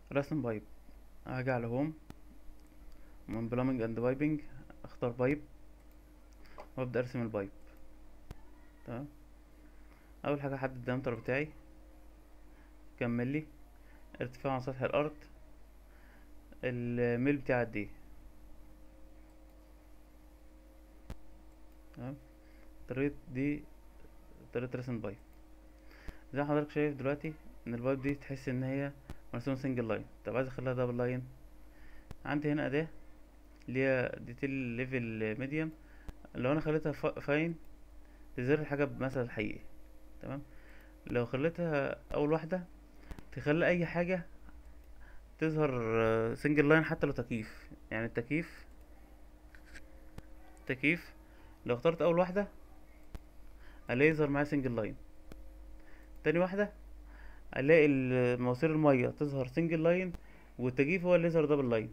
رسم بايب هاجي على هوم من بلامنج اند بايبنج اختار بايب وابدا ارسم البايب تمام اول حاجه احدد الديامتر بتاعي كام ملي ارتفاع عن سطح الارض الميل بتاعي قد ايه تمام طريقة دي طريقة رسم البايب زي ما حضرتك شايف دلوقتي ان البايب دي تحس ان هي مرسومة سنجل لاين طب عايز اخليها دبل لاين عندي هنا اداة اللي هي ديتيل ليفل ميديوم لو انا خليتها فاين تظهر الحاجة بمثل الحقيقي تمام لو خليتها اول واحدة تخلي اي حاجة تظهر سنجل لاين حتى لو تكييف يعني التكييف تكييف لو اخترت اول واحدة الاقي يظهر معايا سنجل لاين تاني واحدة الاقي ال- مواسير المية تظهر سنجل لاين والتكييف هو اللي يظهر دبل لاين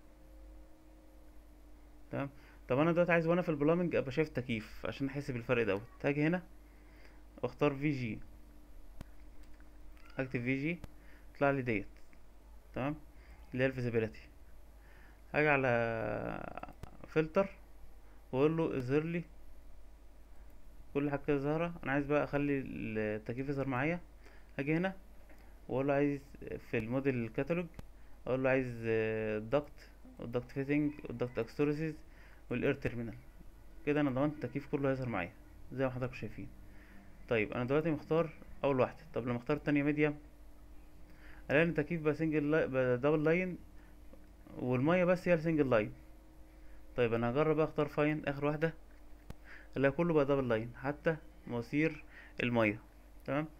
تمام طب انا دلوقتي عايز وانا في البلامنج ابقى شايف تكييف عشان احس بالفرق دوت هاجي هنا واختار في جي هكتب في جي يطلع لي ديت تمام اللي هي الفيزيبيليتي هاجي على فلتر واقول له اظهر لي كل حاجه كده ظاهره انا عايز بقى اخلي التكييف يظهر معايا هاجي هنا واقول له عايز في الموديل كاتالوج اقول له عايز الدكت والدكت فيتنج والدكت اكستوريسيس والاير تيرمينال كده انا ضمنت التكييف كله هيظهر معايا زي ما حضراتكم شايفين طيب انا دلوقتي مختار اول واحده طب لما اختار التانية ميديم الاقي ان التكييف بقى سنجل لاين بقى دبل لاين والميه بس هي السنجل لاين طيب انا هجرب بقى اختار فاين اخر واحده الاقي كله بقى دبل لاين حتى مواسير الميه تمام